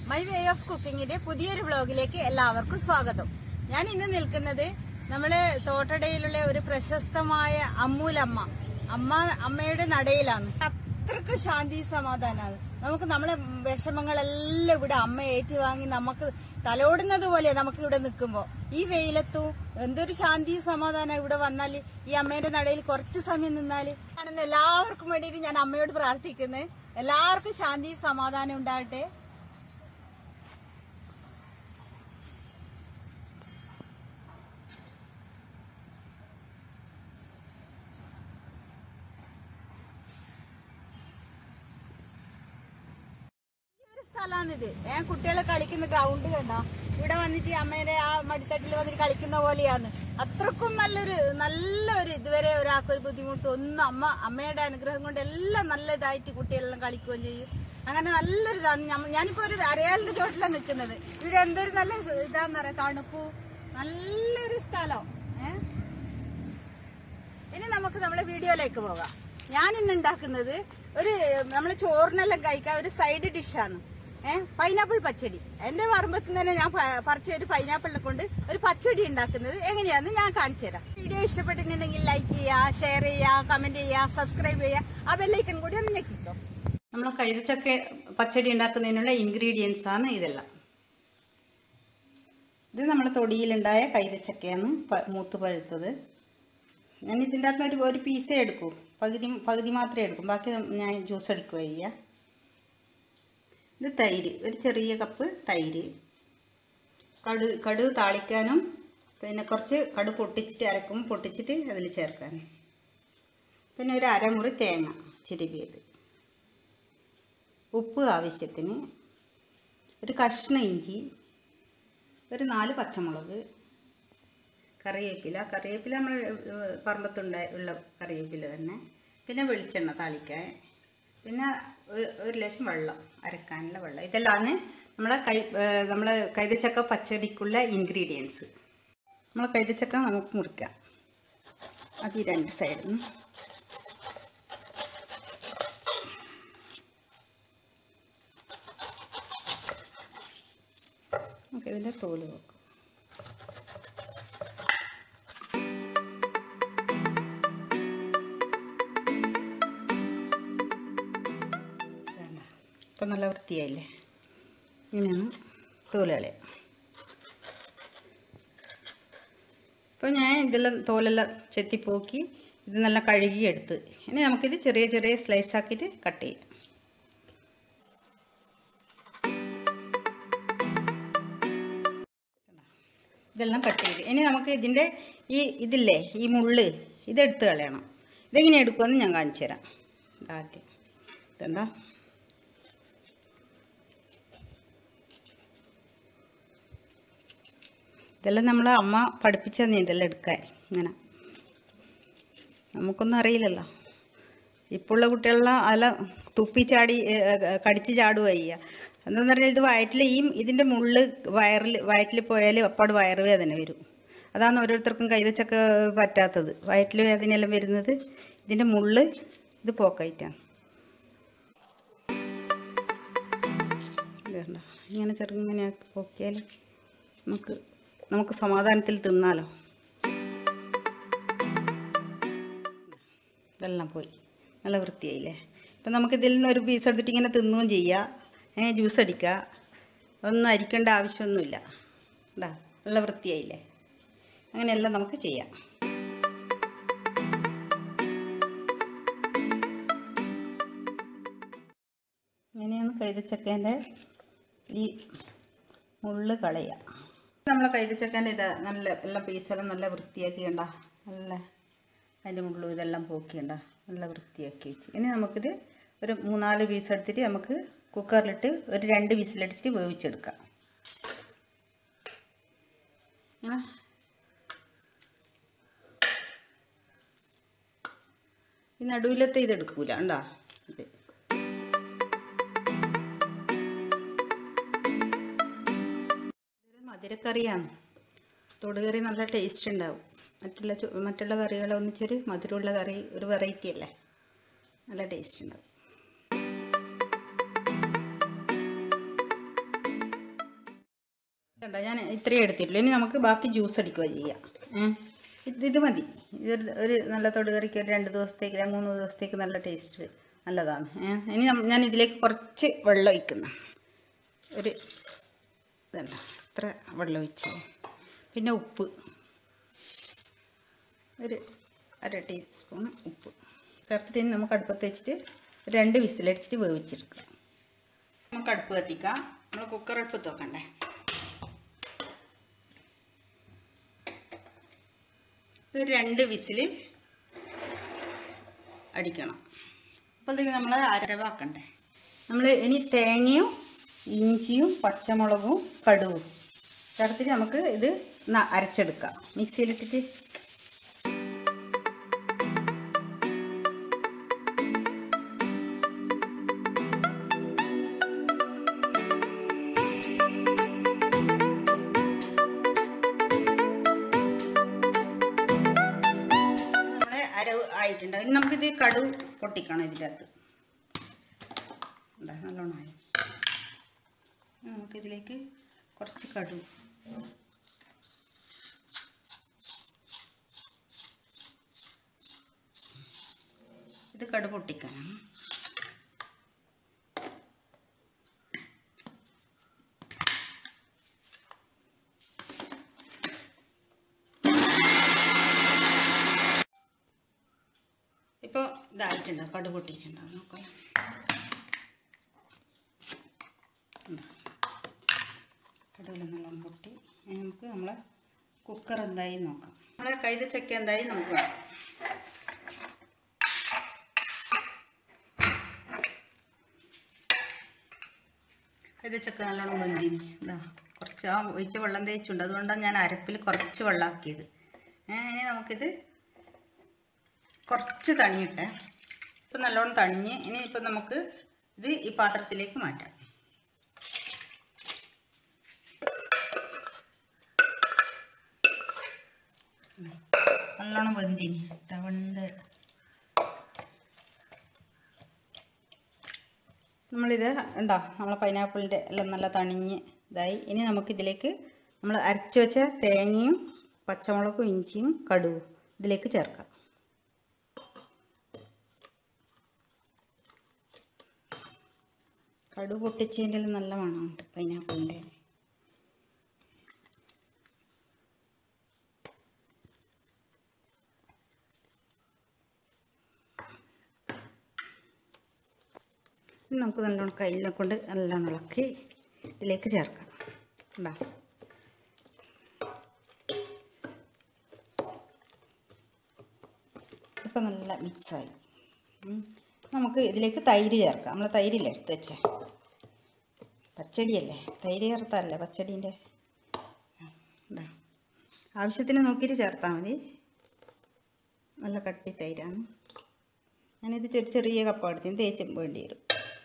My way of കുക്കിങ്ങിന്റെ പുതിയൊരു വ്ളോഗിലേക്ക് എല്ലാവർക്കും സ്വാഗതം ഞാൻ ഇന്ന് നിൽക്കുന്നത് നമ്മള് തോട്ടടയിലുള്ള ഒരു പ്രശസ്തമായ അമ്മൂലമ്മ അമ്മ അമ്മയുടെ നടയിലാണ് അത്രക്ക് ശാന്തി സമാധാനമാണ് നമുക്ക് നമ്മളെ വിഷമങ്ങളെല്ലാം ഇവിടെ അമ്മ ഏറ്റുവാങ്ങി നമുക്ക് തലോടുന്നത് പോലെ നമുക്ക് ഇവിടെ നിൽക്കുമ്പോ ഈ വെയിലത്തു എന്തൊരു ശാന്തി സമാധാനം ഇവിടെ വന്നാല് ഈ അമ്മേന്റെ നടയിൽ കുറച്ച് സമയം നിന്നാല് ആണെന്ന് എല്ലാവർക്കും വേണ്ടിയിട്ട് ഞാൻ അമ്മയോട് പ്രാർത്ഥിക്കുന്നത് എല്ലാവർക്കും ശാന്തി സമാധാനം ഉണ്ടാകട്ടെ ഈ ഒരു സ്ഥലമാണിത് ഞാൻ കുട്ടികളെ കളിക്കുന്ന ഗ്രൗണ്ട് കണ്ടോ ഇവിടെ വന്നിട്ട് ഈ അമ്മേന്റെ ആ മടിത്തട്ടിൽ വന്നിട്ട് കളിക്കുന്ന പോലെയാണ് അത്രക്കും നല്ലൊരു നല്ലൊരു ഇതുവരെ ഒരാൾക്ക് ഒരു ബുദ്ധിമുട്ട് ഒന്നും അമ്മ അമ്മയുടെ അനുഗ്രഹം കൊണ്ട് എല്ലാം നല്ല ഇതായിട്ട് കുട്ടികളെല്ലാം കളിക്കുകയും ചെയ്യും അങ്ങനെ നല്ലൊരു ഇതാണ് ഞമ്മ- ഞാനിപ്പോ ഒരു അരയാലിന്റെ ചോട്ടിലാണ് നിൽക്കുന്നത് ഇവിടെ എന്തൊരു നല്ല ഇതാന്ന് പറയാ തണുപ്പു നല്ലൊരു സ്ഥലം ഏഹ് ഇനി നമുക്ക് നമ്മളെ വീഡിയോയിലേക്ക് പോകാം ഞാൻ ഇന്ന് ഉണ്ടാക്കുന്നത് ഒരു നമ്മളെ ചോറിനെല്ലാം കഴിക്കാൻ ഒരു സൈഡ് ഡിഷാണ് ഏഹ് പൈനാപ്പിൾ പച്ചടി എന്റെ പറമ്പത്തിൽ തന്നെ ഞാൻ പ- പറിച്ച ഒരു പൈനാപ്പിളിനെ കൊണ്ട് ഒരു പച്ചടി ഉണ്ടാക്കുന്നത് എങ്ങനെയാന്ന് ഞാൻ കാണിച്ചു തരാം വീഡിയോ ഇഷ്ടപ്പെട്ടിട്ടുണ്ടെങ്കിൽ ലൈക്ക് ചെയ്യുക ഷെയർ ചെയ്യുക കമന്റ് ചെയ്യുക സബ്സ്ക്രൈബ് ചെയ്യുക ആ ബെല്ലൈക്കൺ കൂടി ഒന്ന് ഞെക്കിക്കോ നമ്മൾ കൈതച്ചക്ക പച്ചടി ഉണ്ടാക്കുന്നതിനുള്ള ഇൻഗ്രീഡിയൻസ് ആണ് ഇതെല്ലാം ഇത് നമ്മുടെ തൊടിയിലുണ്ടായ കൈതച്ചക്കയാണ് പ- മൂത്ത് പഴുത്തത് ഞാൻ ഇതിൻ്റെ അകത്ത് ഒരു ഒരു പീസേ എടുക്കൂ പകുതി പകുതി മാത്രമേ എടുക്കും ബാക്കി ഞാൻ ജ്യൂസ് അടിക്കുക ചെയ്യുക ഇത് തൈര് ഒരു ചെറിയ കപ്പ് തൈര് കടു കടു താളിക്കാനും പിന്നെ കുറച്ച് കടു പൊട്ടിച്ചിട്ട് അരക്കും പൊട്ടിച്ചിട്ട് അതിൽ ചേർക്കാനും പിന്നെ ഒരു അരമുറി തേങ്ങ ചിരുവിയത് ഉപ്പ് ആവശ്യത്തിന് ഒരു കഷ്ണം ഇഞ്ചി ഒരു നാല് പച്ചമുളക് കറിവേപ്പില കറിവേപ്പില നമ്മൾ പറമ്പത്തുണ്ട ഉള്ള കറിവേപ്പില തന്നെ പിന്നെ വെളിച്ചെണ്ണ താളിക്കാൻ പിന്നെ ഒരു- ഒരു ലേശം വെള്ളം അരക്കാനുള്ള വെള്ളം ഇതെല്ലാമാണ് നമ്മളെ കൈ നമ്മളെ കൈതച്ചക്ക പച്ചടിക്കുള്ള ഇൻഗ്രീഡിയൻസ് നമ്മളെ കൈതച്ചക്ക നമുക്ക് മുറിക്കാം അത് ഈ രണ്ട് സൈഡിൽ നിന്ന് നമുക്ക് ഇതിൻ്റെ തോല് വെക്കാം വേണ്ട ഇപ്പം നല്ല വൃത്തിയായില്ലേ ഇങ്ങനെയാണ് തോലുകളെ ഇപ്പോൾ ഞാൻ ഇതെല്ലാം തോലെല്ലാം ചെത്തിപ്പോക്കി ഇത് നല്ല കഴുകി എടുത്ത് ഇനി നമുക്കിത് ചെറിയ ചെറിയ സ്ലൈസ് ആക്കിയിട്ട് കട്ട് ചെയ്യാം ഇതെല്ലാം കട്ട് ചെയ്ത് ഇനി നമുക്ക് ഇതിൻ്റെ ഈ ഇതില്ലേ ഈ മുള്ള് ഇതെടുത്ത് കളയണം ഇതെങ്ങനെ എടുക്കുമെന്ന് ഞാൻ കാണിച്ചു തരാം ആദ്യം ഇതുണ്ടോ ഇതെല്ലാം നമ്മളെ അമ്മ പഠിപ്പിച്ചതന്നെ ഇതെല്ലാം എടുക്കാൻ ഇങ്ങനെ നമുക്കൊന്നും അറിയില്ലല്ലോ ഇപ്പോൾ ഉള്ള കുട്ടികളെല്ലാം അതെല്ലാം തുപ്പിച്ചാടി ഏ, ഏ, കടിച്ച് ചാടുക ചെയ്യുക എന്താണെന്ന് പറഞ്ഞാൽ ഇത് വയറ്റിൽ ഈ ഇതിൻ്റെ മുള്ള് വയറിൽ വയറ്റിൽ പോയാൽ അപ്പാട് വയറുവേദന വരും അതാണ് ഓരോരുത്തർക്കും കൈതച്ചൊക്കെ പറ്റാത്തത് വയറ്റിൽ വേദനയെല്ലാം വരുന്നത് ഇതിൻ്റെ മുള്ള് ഇത് പോക്കായിട്ടാണ് വേണ്ട ഇങ്ങനെ ചെറുങ്ങനെ ആക്കി പോക്കിയാൽ നമുക്ക് നമുക്ക് സമാധാനത്തിൽ തിന്നാലോ ഇതെല്ലാം പോയി നല്ല വൃത്തിയായില്ലേ ഇപ്പം നമുക്ക് ഇതിൽ നിന്ന് ഒരു പീസ് എടുത്തിട്ട് ഇങ്ങനെ തിന്നുകയും ചെയ്യാം ഏ ജ്യൂസ് അടിക്കുക ഒന്നും അരിക്കേണ്ട ആവശ്യമൊന്നുമില്ല ഉണ്ടാ നല്ല വൃത്തിയായില്ലേ അങ്ങനെയെല്ലാം നമുക്ക് ചെയ്യാം ഇങ്ങനെയാണ് കൈതച്ചക്കേൻ്റെ ഈ മുള്ള് കളയുക നമ്മൾ കൈതച്ചക്കേൻ്റെ ഇത് നല്ല എല്ലാം പീസെല്ലാം നല്ല വൃത്തിയാക്കി കണ്ട നല്ല അതിൻ്റെ മുള്ളും ഇതെല്ലാം പോക്കിയുണ്ട നല്ല വൃത്തിയാക്കി വെച്ച് ഇനി നമുക്കിത് ഒരു മൂന്നാല് പീസ് എടുത്തിട്ട് നമുക്ക് കുക്കറിലിട്ട് ഒരു രണ്ട് വിസിലടിച്ചിട്ട് വേവിച്ചെടുക്കാം ആ. ഈ നടുവിലത്തെ ഇത് എടുക്കൂല ഉണ്ടോ ഇത് ഇതൊരു മധുരക്കറിയാണ് തൊടുകറി നല്ല ടേസ്റ്റ് ഉണ്ടാവും മറ്റുള്ള ചോ- മറ്റുള്ള കറികളെ ഒന്നിച്ചൊരു മധുരമുള്ള കറി ഒരു വെറൈറ്റി അല്ലേ നല്ല ടേസ്റ്റ് ഉണ്ടാവും കണ്ട ഞാൻ ഇത്രയും എടുത്തിട്ടുള്ളൂ ഇനി നമുക്ക് ബാക്കി ജ്യൂസ് അടിക്കുക ചെയ്യാം ഏ? ഇത് ഇത് മതി ഇത് ഒരു നല്ല തൊടുകറിക്ക് ഒരു രണ്ട് ദിവസത്തേക്ക് രണ്ട് മൂന്ന് ദിവസത്തേക്ക് നല്ല ടേസ്റ്റ് നല്ലതാണ് ഏ? ഇനി നം- ഞാൻ ഇതിലേക്ക് കുറച്ച് വെള്ളം ഒഴിക്കുന്നു ഒരു ഇതല്ല ഇത്ര വെള്ളം ഒഴിച്ച് പിന്നെ ഉപ്പ് ഒരു അര ടീസ്പൂൺ ഉപ്പ് ചേർത്തിട്ട് ഇനി നമുക്ക് അടുപ്പത്ത് വെച്ചിട്ട് രണ്ട് വിസിലടിച്ചിട്ട് വേവിച്ചെടുക്കാം നമുക്ക് അടുപ്പ് കത്തിക്കാം നമ്മൾ കുക്കർ അടുപ്പത്ത് വെക്കണ്ടേ ഒരു രണ്ട് വിസിൽ അടിക്കണം അപ്പോഴത്തേക്ക് നമ്മൾ അരവാക്കണ്ടേ നമ്മൾ ഇനി തേങ്ങയും ഇഞ്ചിയും പച്ചമുളകും കടുവും ചേർത്തിട്ട് നമുക്ക് ഇത് ന- അരച്ചെടുക്കാം മിക്സിയിലിട്ടിട്ട് നമ്മുടെ അരവ് ആയിട്ടുണ്ട് ഇനി നമുക്കിത് കടു പൊട്ടിക്കണം ഇതിൻ്റെ അകത്ത് എന്താ നല്ലോണം ആയി ഇനി നമുക്കിതിലേക്ക് കുറച്ച് കടു ഇത് കടു പൊട്ടിക്കണം ഇപ്പോൾ ഇതായിട്ടുണ്ട് കടു പൊട്ടിച്ചിട്ടുണ്ടാവും നോക്കാം കടുവിൽ നല്ലോണം പൊട്ടി ഇനി നമുക്ക് നമ്മളെ കുക്കർ എന്തായി നോക്കാം നമ്മളെ കൈതച്ചക്ക എന്തായി നമുക്ക് നോക്കാം കൈതച്ചക്ക നല്ലോണം വെന്തിനി ഇതാ കുറച്ച് ആ ഒഴിച്ച വെള്ളം തേച്ചുണ്ട് അതുകൊണ്ടാണ് ഞാൻ അരപ്പിൽ കുറച്ച് വെള്ളമാക്കിയത് ഏ, ഇനി നമുക്കിത് കുറച്ച് തണിയിട്ടെ ഇപ്പം നല്ലോണം തണിഞ്ഞ് ഇനി ഇപ്പം നമുക്ക് ഇത് ഈ പാത്രത്തിലേക്ക് മാറ്റാം നല്ലോണം വെന്തിനി ട്ടാ, വെന്ത് നമ്മളിത് ഉണ്ടോ നമ്മളെ പൈനാപ്പിളിൻ്റെ എല്ലാം നല്ല തണിഞ്ഞ് ഇതായി ഇനി നമുക്കിതിലേക്ക് നമ്മൾ അരച്ച് വെച്ച തേങ്ങയും പച്ചമുളകും ഇഞ്ചിയും കടുവും ഇതിലേക്ക് ചേർക്കാം കടു പൊട്ടിച്ചതിൻ്റെ നല്ല മണമുണ്ട് പൈനാപ്പിളിൻ്റെ ഇനി നമുക്ക് നല്ലോണം കയ്യിലെ കൊണ്ട് നല്ലോണം ഇളക്കി ഇതിലേക്ക് ചേർക്കാം ഉണ്ടാ ഇപ്പം നല്ല മിക്സായി ഉം. നമുക്ക് ഇതിലേക്ക് തൈര് ചേർക്കാം നമ്മൾ തൈരില്ലേ എടുത്ത് വെച്ചേ പച്ചടിയല്ലേ തൈര് ചേർത്താലല്ലേ പച്ചടീൻ്റെ ഇതാ ആവശ്യത്തിന് നോക്കിയിട്ട് ചേർത്താൽ മതി നല്ല കട്ടി തൈരാണ് ഞാനിത് ചെറിയ ചെറിയ കപ്പ എടുത്തിന് തേച്ച് വേണ്ടി വരും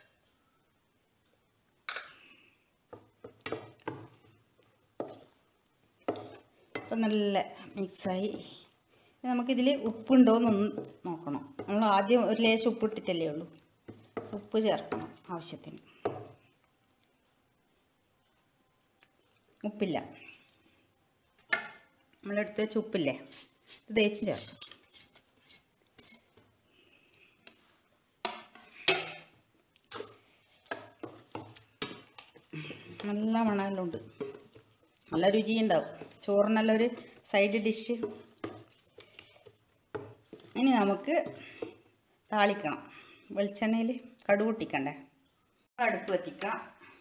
ഇപ്പം നല്ല മിക്സായി ഇനി നമുക്കിതിൽ ഉപ്പുണ്ടോയെന്നൊന്ന് നോക്കണം നമ്മൾ ആദ്യം ഒരു ലേശം ഉപ്പിട്ടിട്ടല്ലേ ഉള്ളൂ ഉപ്പ് ചേർക്കണം ആവശ്യത്തിന് ഉപ്പില്ല നമ്മളെടുത്ത് വെച്ച ഉപ്പില്ലേ ഇത് തേച്ചും ചേർക്കാം നല്ല മണമെല്ലാം ഉണ്ട് നല്ല രുചിയുണ്ടാവും ചോറിനെല്ലാം ഒരു സൈഡ് ഡിഷ് ഇനി നമുക്ക് താളിക്കണം വെളിച്ചെണ്ണയിൽ കടുക് പൊട്ടിക്കണ്ടേ അടുപ്പ് കത്തിക്കാം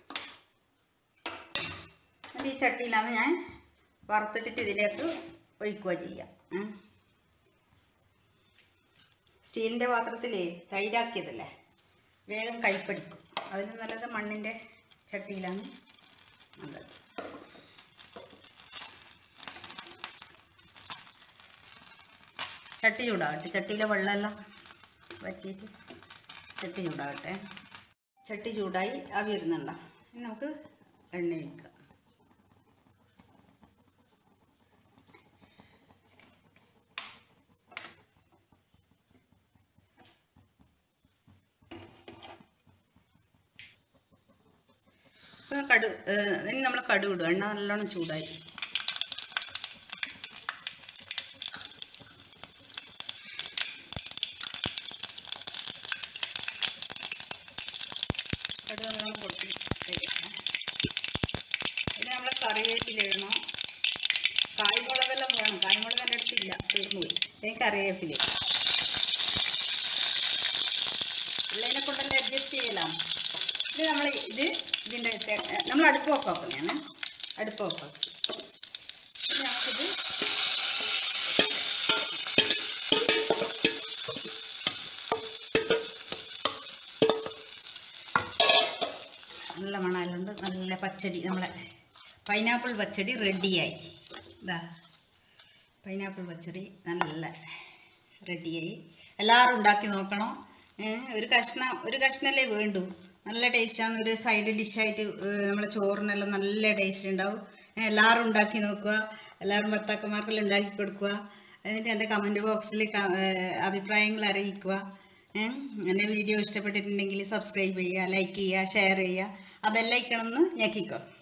എന്നിട്ട് ഈ ചട്ടിയിലാണ് ഞാൻ വറുത്തിട്ടിട്ട് ഇതിലേക്ക് ഒഴിക്കുക ചെയ്യാം ഉം. സ്റ്റീലിൻ്റെ പാത്രത്തിൽ തൈരാക്കിയതല്ലേ വേഗം കൈപ്പടിക്കും അതിന് നല്ലത് മണ്ണിൻ്റെ ചട്ടിയിലാണ് നല്ലത് ചട്ടി ചൂടാകട്ടെ ചട്ടിയിലെ വെള്ളമെല്ലാം വറ്റിയിട്ട് ചട്ടി ചൂടാകട്ടെ ചട്ടി ചൂടായി ആവി വരുന്നുണ്ടോ ഇനി നമുക്ക് എണ്ണ ഒഴിക്കാം ഇപ്പം കടു ഏഹ്, ഇനി നമ്മൾ കടു ഇടും എണ്ണ നല്ലോണം ചൂടായി കടു നല്ലോണം പൊട്ടി കഴിക്കാം പിന്നെ നമ്മൾ കറിവേപ്പില ഇടണം കായ്മുളകെല്ലാം വേണം കായ്മുളക് എൻ്റെ അടുത്തില്ല തീർന്നു പോയി ഇനി കറിവേപ്പില ഉള്ളതിനെ കൊണ്ടെല്ലാം അഡ്ജസ്റ്റ് ചെയ്യലാം ഇത് നമ്മൾ ഇത് ഇതിൻ്റെ നമ്മൾ അടുപ്പ് വെക്കാം ഞാൻ അടുപ്പ് വെക്കാം ഇനി നമുക്കിത് നല്ല മണലുണ്ട് നല്ല പച്ചടി നമ്മളെ പൈനാപ്പിൾ പച്ചടി റെഡിയായി ഇതാ പൈനാപ്പിൾ പച്ചടി നല്ല റെഡിയായി എല്ലാവരും ഉണ്ടാക്കി നോക്കണം ഏ, ഒരു കഷ്ണം ഒരു കഷ്ണമല്ലേ വേണ്ടൂ നല്ല ടേസ്റ്റാണ് ഒരു സൈഡ് ഡിഷായിട്ട് നമ്മളെ ചോറിനെല്ലാം നല്ല ടേസ്റ്റ് ഉണ്ടാവും ഏ, എല്ലാവരും ഉണ്ടാക്കി നോക്കുക എല്ലാവരും ഭർത്താക്കന്മാർക്കെല്ലാം ഉണ്ടാക്കി കൊടുക്കുക എന്നിട്ട് എൻ്റെ കമൻറ്റ് ബോക്സിൽ അഭിപ്രായങ്ങൾ അറിയിക്കുക ഏ, എൻ്റെ വീഡിയോ ഇഷ്ടപ്പെട്ടിട്ടുണ്ടെങ്കിൽ സബ്സ്ക്രൈബ് ചെയ്യുക ലൈക്ക് ചെയ്യുക ഷെയർ ചെയ്യുക ആ ബെല്ലൈക്കണമെന്ന് ഞെക്കിക്കോ